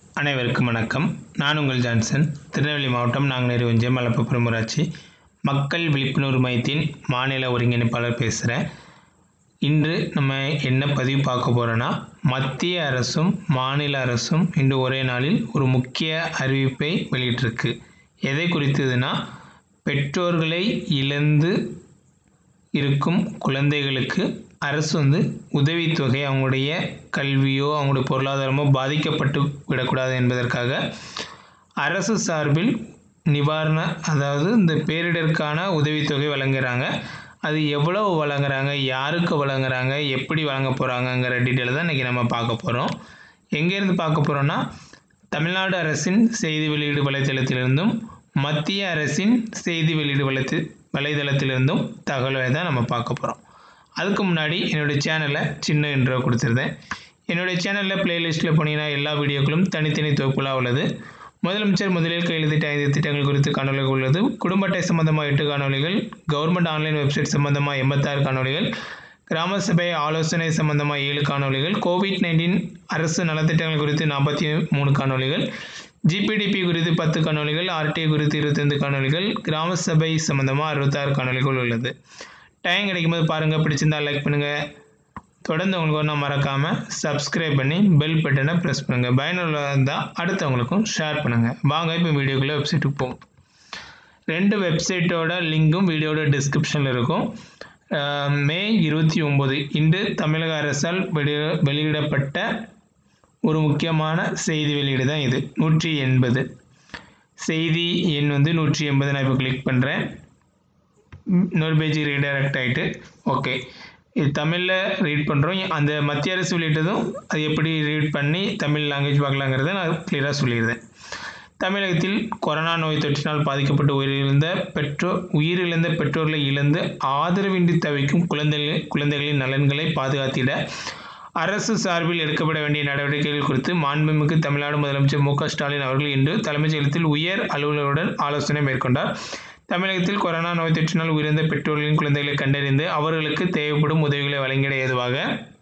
அனைவருக்கும் வணக்கம் நான் உங்கள் ஜான்சன் திருநெல்வேலி மாவட்டம் நாங்குநேரி ஒன்றியம் மலப்புப்புறம் ஊராட்சி மக்கள் விழிப்புணர்வு மையத்தின் மாநில ஒருங்கிணைப்பாளர் பேசுகிறேன் இன்று நம்ம என்ன பதிவு பார்க்க போகிறோன்னா மத்திய அரசும் மாநில அரசும் இன்று ஒரே நாளில் ஒரு முக்கிய அறிவிப்பை வெளியிட்டிருக்கு எதை குறித்ததுன்னா பெற்றோர்களை இழந்து இருக்கும் குழந்தைகளுக்கு அரசு வந்து உதவித்தொகை அவங்களுடைய கல்வியோ அவங்களுடைய பொருளாதாரமோ பாதிக்கப்பட்டு விடக்கூடாது என்பதற்காக அரசு சார்பில் நிவாரண அதாவது இந்த பேரிடருக்கான உதவித்தொகை வழங்குறாங்க அது எவ்வளவு வழங்குறாங்க யாருக்கு வழங்குறாங்க எப்படி வழங்க போகிறாங்கங்கிற டீட்டெயில் தான் இன்றைக்கி நம்ம பார்க்க போகிறோம் எங்கேருந்து பார்க்க போகிறோன்னா தமிழ்நாடு அரசின் செய்தி வெளியீடு வலைத்தளத்திலிருந்தும் மத்திய அரசின் செய்தி வெளியீடு வலைத்து வலைதளத்திலிருந்தும் தகவலை தான் நம்ம பார்க்க போகிறோம் அதுக்கு முன்னாடி என்னுடைய சேனலை சின்ன இன்ட்ரோ கொடுத்துருந்தேன் என்னுடைய சேனலில் பிளேலிஸ்ட்டில் போனீங்கன்னா எல்லா வீடியோக்களும் தனித்தனி தொகுப்புலாக உள்ளது முதலமைச்சர் முதலில் கையெழுத்திட்ட ஐந்து திட்டங்கள் குறித்து காணொலிகள் உள்ளது குடும்ப அட்டை சம்பந்தமாக எட்டு காணொலிகள் கவர்மெண்ட் ஆன்லைன் வெப்சைட் சம்பந்தமாக எண்பத்தாறு காணொலிகள் கிராம சபை ஆலோசனை சம்பந்தமாக ஏழு காணொலிகள் கோவிட் நைன்டீன் அரசு நலத்திட்டங்கள் குறித்து நாற்பத்தி மூணு காணொலிகள் ஜிபிடிபி குறித்து பத்து காணொலிகள் ஆர்டிஐ குறித்து இருபத்தைந்து காணொலிகள் கிராம சபை சம்பந்தமாக அறுபத்தாறு காணொலிகள் உள்ளது டைம் கிடைக்கும்போது பாருங்கள் பிடிச்சிருந்தா லைக் பண்ணுங்கள் தொடர்ந்து உங்களுக்கு ஒன்றும் மறக்காமல் சப்ஸ்கிரைப் பண்ணி பெல் பட்டனை ப்ரெஸ் பண்ணுங்கள் பயனுள்ளதாக இருந்தால் அடுத்தவங்களுக்கும் ஷேர் பண்ணுங்கள் வாங்க இப்போ வீடியோக்குள்ளே வெப்சைட்டுக்கு போவோம் ரெண்டு வெப்சைட்டோட லிங்கும் வீடியோட டிஸ்கிரிப்ஷனில் இருக்கும் அஹ் மே இருபத்தி ஒம்பது இன்று தமிழக அரசால் வெளியிட வெளியிடப்பட்ட ஒரு முக்கியமான செய்தி வெளியீடு தான் இது நூற்றி எண்பது செய்தி எண் வந்து நூற்றி எண்பது நான் இப்போ கிளிக் பண்ணுறேன் இன்னொரு பேஜ் ரீடைரக்ட் ஆகிட்டு ஓகே இது தமிழில் ரீட் பண்ணுறோம் அந்த மத்திய அரசு வெளியிட்டதும் அது எப்படி ரீட் பண்ணி தமிழ் லாங்குவேஜ் பார்க்கலாங்கிறத நான் கிளியராக சொல்லியிருந்தேன் தமிழகத்தில் கொரோனா நோய் தொற்றினால் பாதிக்கப்பட்டு உயிரிழந்த பெற்றோர் உயிரிழந்த பெற்றோர்களை இழந்து ஆதரவின்றி தவிக்கும் குழந்தைகள் குழந்தைகளின் நலன்களை பாதுகாத்திட அரசு சார்பில் எடுக்கப்பட வேண்டிய நடவடிக்கைகள் குறித்து மாண்புமிகு தமிழ்நாடு முதலமைச்சர் மு க ஸ்டாலின் அவர்கள் இன்று தலைமைச் செயலகத்தில் உயர் அலுவலருடன் ஆலோசனை மேற்கொண்டார் தமிழகத்தில் கொரோனா நோய் தொற்றினால் உயிரிழந்த பெற்றோர்களின் குழந்தைகளை கண்டறிந்து அவர்களுக்கு தேவைப்படும் உதவிகளை வழங்கிட ஏதுவாக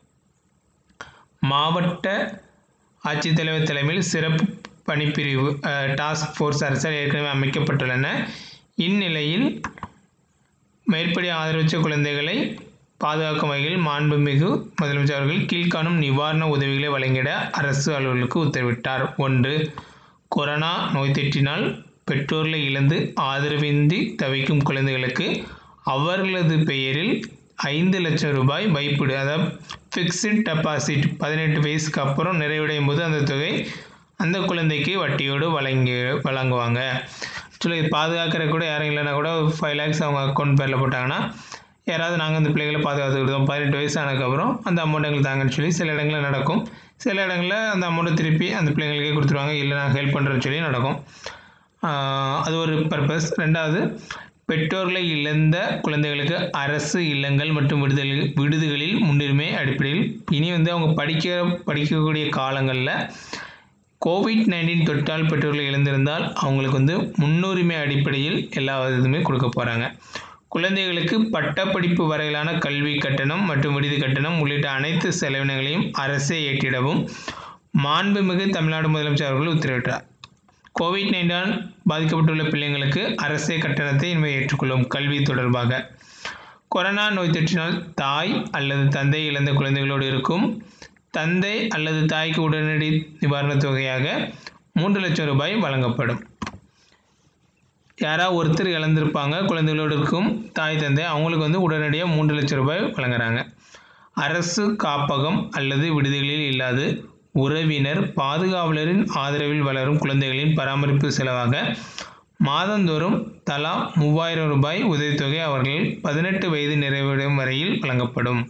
மாவட்ட ஆட்சித்தலைவர் தலைமையில் சிறப்பு பணிப்பிரிவு டாஸ்க் ஃபோர்ஸ் அரசால் ஏற்கனவே அமைக்கப்பட்டுள்ளன இந்நிலையில் மேற்படி ஆதரவற்ற குழந்தைகளை பாதுகாக்கும் வகையில் மாண்புமிகு முதலமைச்சர் அவர்கள் கீழ்காணும் நிவாரண உதவிகளை வழங்கிட அரசு அலுவலர்களுக்கு உத்தரவிட்டார் ஒன்று கொரோனா நோய் தொற்றினால் பெற்றோர்களை இழந்து ஆதரவின்றி தவிக்கும் குழந்தைகளுக்கு அவர்களது பெயரில் ஐந்து லட்சம் ரூபாய் வைப்பிடு அதாவது ஃபிக்ஸ்டு டெபாசிட் பதினெட்டு வயசுக்கு அப்புறம் நிறைவடையும் போது அந்த தொகை அந்த குழந்தைக்கு வட்டியோடு வழங்கி வழங்குவாங்க ஆக்சுவலி இது பாதுகாக்கிற கூட யாரும் இல்லைன்னா கூட ஃபைவ் லேக்ஸ் அவங்க அக்கௌண்ட் பேரில் போட்டாங்கன்னா யாராவது நாங்கள் அந்த பிள்ளைகளை பாதுகாத்துக்கிட்டோம் பதினெட்டு வயசு ஆனதுக்கப்புறம் அந்த அமௌண்ட் எங்களுக்கு தாங்கன்னு சொல்லி சில இடங்களில் நடக்கும் சில இடங்களில் அந்த அமௌண்ட்டை திருப்பி அந்த பிள்ளைங்களுக்கே கொடுத்துருவாங்க இல்லை நாங்கள் ஹெல்ப் பண்ணுறேன்னு சொல்லி நடக்கும் அது ஒரு பர்பஸ் ரெண்டாவது பெற்றோர்களை இழந்த குழந்தைகளுக்கு அரசு இல்லங்கள் மற்றும் விடுதலை விடுதிகளில் முன்னுரிமை அடிப்படையில் இனி வந்து அவங்க படிக்க படிக்கக்கூடிய காலங்களில் கோவிட் நைன்டீன் தொற்றால் பெற்றோர்களை இழந்திருந்தால் அவங்களுக்கு வந்து முன்னுரிமை அடிப்படையில் எல்லா இதுவுமே கொடுக்க போகிறாங்க குழந்தைகளுக்கு பட்டப்படிப்பு வரையிலான கல்வி கட்டணம் மற்றும் விடுதி கட்டணம் உள்ளிட்ட அனைத்து செலவினங்களையும் அரசே ஏற்றிடவும் மாண்புமிகு தமிழ்நாடு முதலமைச்சர் அவர்கள் உத்தரவிட்டார் கோவிட் நைன்டால் பாதிக்கப்பட்டுள்ள பிள்ளைங்களுக்கு அரசே கட்டணத்தை இனிமேல் ஏற்றுக்கொள்ளும் கல்வி தொடர்பாக கொரோனா நோய் தொற்றினால் தாய் அல்லது தந்தை இழந்த குழந்தைகளோடு இருக்கும் தந்தை அல்லது தாய்க்கு உடனடி நிவாரணத் தொகையாக மூன்று லட்சம் ரூபாய் வழங்கப்படும் யாராவது ஒருத்தர் இழந்திருப்பாங்க குழந்தைகளோடு இருக்கும் தாய் தந்தை அவங்களுக்கு வந்து உடனடியாக மூன்று லட்சம் ரூபாய் வழங்குறாங்க அரசு காப்பகம் அல்லது விடுதிகளில் இல்லாது உறவினர் பாதுகாவலரின் ஆதரவில் வளரும் குழந்தைகளின் பராமரிப்பு செலவாக மாதந்தோறும் தலா மூவாயிரம் ரூபாய் உதவித்தொகை அவர்கள் பதினெட்டு வயது நிறைவடையும் வரையில் வழங்கப்படும்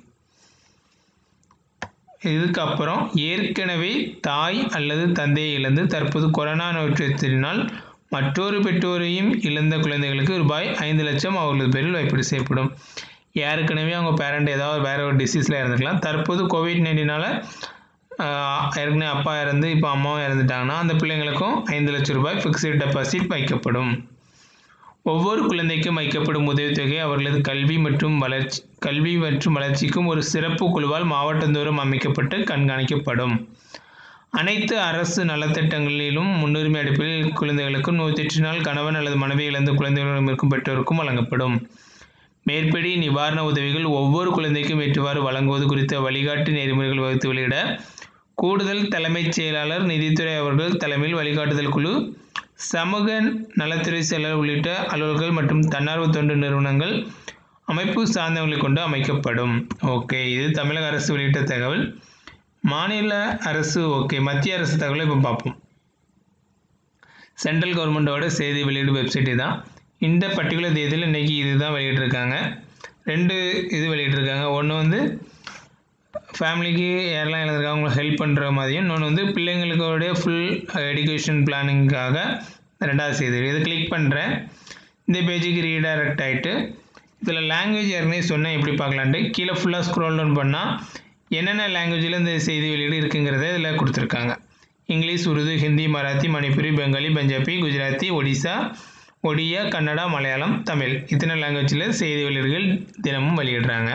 இதுக்கப்புறம் ஏற்கனவே தாய் அல்லது தந்தையை இழந்து தற்போது கொரோனா நோய்ற்றினால் மற்றொரு பெற்றோரையும் இழந்த குழந்தைகளுக்கு ரூபாய் ஐந்து லட்சம் அவர்களது பேரில் வைப்பீடு செய்யப்படும் ஏற்கனவே அவங்க பேரண்ட் ஏதாவது வேற ஒரு டிசீஸில் இருந்துக்கலாம் தற்போது கோவிட் நைன்டீனால் ஏற்கனவே அப்பா இறந்து இப்போ அம்மாவும் இறந்துட்டாங்கன்னா அந்த பிள்ளைங்களுக்கும் ஐந்து லட்சம் ரூபாய் ஃபிக்ஸ்டு டெபாசிட் வைக்கப்படும் ஒவ்வொரு குழந்தைக்கும் வைக்கப்படும் உதவித்தொகை அவர்களது கல்வி மற்றும் வளர்ச்சி கல்வி மற்றும் வளர்ச்சிக்கும் ஒரு சிறப்பு குழுவால் மாவட்டந்தோறும் அமைக்கப்பட்டு கண்காணிக்கப்படும் அனைத்து அரசு நலத்திட்டங்களிலும் முன்னுரிமை அடிப்படையில் குழந்தைகளுக்கும் நோய் தொற்றினால் கணவன் அல்லது மனைவி இழந்த குழந்தைகளிடம் இருக்கும் பெற்றோருக்கும் வழங்கப்படும் மேற்படி நிவாரண உதவிகள் ஒவ்வொரு குழந்தைக்கும் ஏற்றுவாறு வழங்குவது குறித்த வழிகாட்டு நெறிமுறைகள் வகுத்து வெளியிட கூடுதல் தலைமைச் செயலாளர் நிதித்துறை அவர்கள் தலைமையில் வழிகாட்டுதல் குழு சமூக நலத்துறை செயலர் உள்ளிட்ட அலுவலர்கள் மற்றும் தன்னார்வ தொண்டு நிறுவனங்கள் அமைப்பு சார்ந்தவர்களை கொண்டு அமைக்கப்படும் ஓகே இது தமிழக அரசு வெளியிட்ட தகவல் மாநில அரசு ஓகே மத்திய அரசு தகவலை இப்போ பார்ப்போம் சென்ட்ரல் கவர்மெண்ட்டோட செய்தி வெளியீடு வெப்சைட் தான் இந்த பர்டிகுலர் தேதியில் இன்றைக்கி இது தான் வெளியிட்டிருக்காங்க ரெண்டு இது வெளியிட்டிருக்காங்க ஒன்று வந்து ஃபேமிலிக்கு யாரெல்லாம் எழுதிருக்காங்க அவங்களுக்கு ஹெல்ப் பண்ணுற மாதிரியும் இன்னொன்று வந்து பிள்ளைங்களுடைய ஃபுல் எடுகேஷன் பிளானிங்காக ரெண்டாவது செய்தி இதை கிளிக் பண்ணுறேன் இந்த பேஜுக்கு ரீடைரக்ட் ஆகிட்டு இதில் லாங்குவேஜ் ஏற்கனவே சொன்னேன் எப்படி பார்க்கலான்ட்டு கீழே ஃபுல்லாக ஸ்க்ரோல் டவுன் பண்ணால் என்னென்ன லாங்குவேஜில் இந்த செய்தி வெளியீடு இருக்குங்கிறத இதில் கொடுத்துருக்காங்க இங்கிலீஷ் உருது ஹிந்தி மராத்தி மணிப்புரி பெங்காலி பஞ்சாபி குஜராத்தி ஒடிசா ஒடியா கன்னடா மலையாளம் தமிழ் இத்தனை லாங்குவேஜில் செய்தி வெளியீடுகள் தினமும் வெளியிடுறாங்க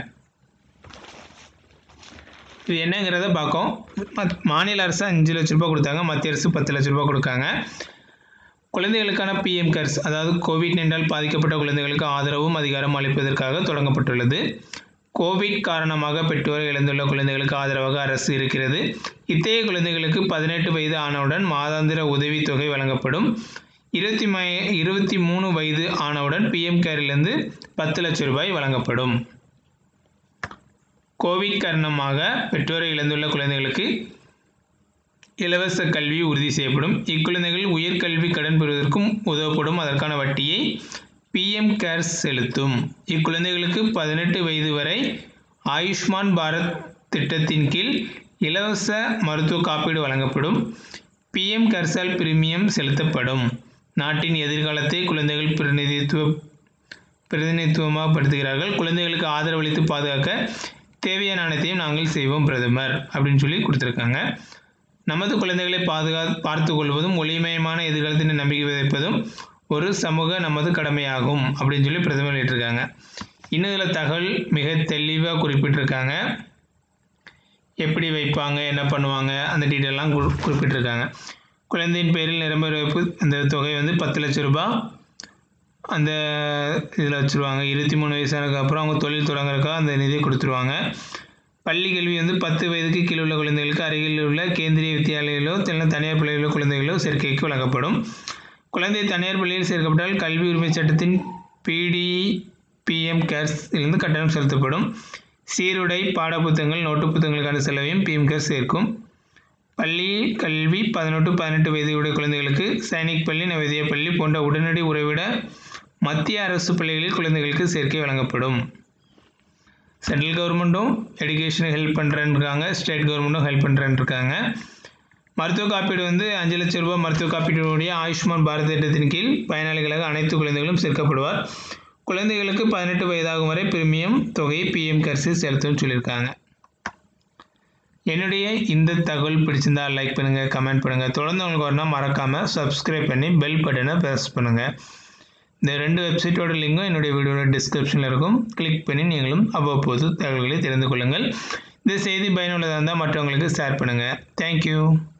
இது என்னங்கிறத பார்க்கும் மத்- மாநில அரசு அஞ்சு லட்ச ரூபாய் கொடுத்தாங்க மத்திய அரசு பத்து லட்ச ரூபாய் கொடுக்காங்க குழந்தைகளுக்கான பிஎம் கேர்ஸ் அதாவது கோவிட் நைன்டால் பாதிக்கப்பட்ட குழந்தைகளுக்கு ஆதரவும் அதிகாரம் அளிப்பதற்காக தொடங்கப்பட்டுள்ளது கோவிட் காரணமாக பெற்றோர் இழந்துள்ள குழந்தைகளுக்கு ஆதரவாக அரசு இருக்கிறது இத்தகைய குழந்தைகளுக்கு பதினெட்டு வயது ஆனவுடன் மாதாந்திர உதவித்தொகை வழங்கப்படும் இருபத்தி மை இருபத்தி மூணு வயது ஆனவுடன் பிஎம் கேரிலிருந்து பத்து லட்சம் ரூபாய் வழங்கப்படும் கோவிட் காரணமாக பெற்றோரை இழந்துள்ள குழந்தைகளுக்கு இலவச கல்வி உறுதி செய்யப்படும் இக்குழந்தைகள் உயர்கல்வி கடன் பெறுவதற்கும் உதவப்படும் அதற்கான வட்டியை பிஎம் கேர்ஸ் செலுத்தும் இக்குழந்தைகளுக்கு பதினெட்டு வயது வரை ஆயுஷ்மான் பாரத் திட்டத்தின் கீழ் இலவச மருத்துவ காப்பீடு வழங்கப்படும் பிஎம் கேர்ஸால் பிரீமியம் செலுத்தப்படும் நாட்டின் எதிர்காலத்தை குழந்தைகள் பிரதிநிதித்துவ பிரதிநிதித்துவமாகப்படுத்துகிறார்கள் குழந்தைகளுக்கு ஆதரவளித்து பாதுகாக்க தேவையான அனைத்தையும் நாங்கள் செய்வோம் பிரதமர் அப்படின்னு சொல்லி கொடுத்துருக்காங்க நமது குழந்தைகளை பாதுகா பார்த்து கொள்வதும் ஒளிமயமான எதிர்காலத்தின் நம்பிக்கை விதைப்பதும் ஒரு சமூக நமது கடமையாகும் அப்படின்னு சொல்லி பிரதமர் வெளியிட்டிருக்காங்க இன்னும் இதில் தகவல் மிக தெளிவாக குறிப்பிட்டிருக்காங்க எப்படி வைப்பாங்க என்ன பண்ணுவாங்க அந்த டீட்டெயிலாம் குறி- குறிப்பிட்டிருக்காங்க குழந்தையின் பேரில் நிரம்பர் வைப்பு அந்த தொகை வந்து பத்து லட்ச ரூபாய் அந்த இதில் வச்சுருவாங்க இருபத்தி மூணு வயசானதுக்கு அப்புறம் அவங்க தொழில் தொடங்குறதுக்காக அந்த நிதியை கொடுத்துருவாங்க பள்ளி கல்வி வந்து பத்து வயதுக்கு கீழே உள்ள குழந்தைகளுக்கு அருகில் உள்ள கேந்திரிய வித்தியாலயிலோ இல்லை தனியார் பள்ளிகளோ குழந்தைகளோ சேர்க்கைக்கு வழங்கப்படும் குழந்தை தனியார் பள்ளியில் சேர்க்கப்பட்டால் கல்வி உரிமை சட்டத்தின் பிடி பிஎம் கேர்ஸ் இருந்து கட்டணம் செலுத்தப்படும் சீருடை பாடப்புத்தகங்கள் நோட்டு புத்தகங்களுக்கான செலவையும் பிஎம் கேர்ஸ் சேர்க்கும் பள்ளி கல்வி பதினெட்டு பதினெட்டு வயதுடைய குழந்தைகளுக்கு சைனிக் பள்ளி நவோதயா பள்ளி போன்ற உடனடி உறைவிட மத்திய அரசு பள்ளிகளில் குழந்தைகளுக்கு சேர்க்கை வழங்கப்படும் சென்ட்ரல் கவர்மெண்ட்டும் எடுகேஷனுக்கு ஹெல்ப் பண்ணுறேன்னு இருக்காங்க ஸ்டேட் கவர்மெண்ட்டும் ஹெல்ப் பண்ணுறேன்னு இருக்காங்க மருத்துவ காப்பீடு வந்து அஞ்சு லட்சம் ரூபாய் மருத்துவ காப்பீட்டுடைய ஆயுஷ்மான் பாரத் திட்டத்தின் கீழ் பயனாளிகளாக அனைத்து குழந்தைகளும் சேர்க்கப்படுவார் குழந்தைகளுக்கு பதினெட்டு வயதாகும் வரை பிரீமியம் தொகையை பிஎம் கர்ஸில் செலுத்தும் சொல்லியிருக்காங்க என்னுடைய இந்த தகவல் பிடிச்சிருந்தா லைக் பண்ணுங்கள் கமெண்ட் பண்ணுங்கள் தொடர்ந்து உங்களுக்கு வரணும் மறக்காமல் சப்ஸ்கிரைப் பண்ணி பெல் பட்டனை ப்ரெஸ் பண்ணுங்கள் இந்த ரெண்டு வெப்சைட்டோட லிங்கும் என்னுடைய வீடியோட டிஸ்கிரிப்ஷனில் இருக்கும் கிளிக் பண்ணி நீங்களும் அவ்வப்போது தகவல்களை தெரிந்து கொள்ளுங்கள் இந்த செய்தி பயனுள்ளதாக இருந்தால் மற்றவங்களுக்கு ஷேர் பண்ணுங்கள் தேங்க்யூ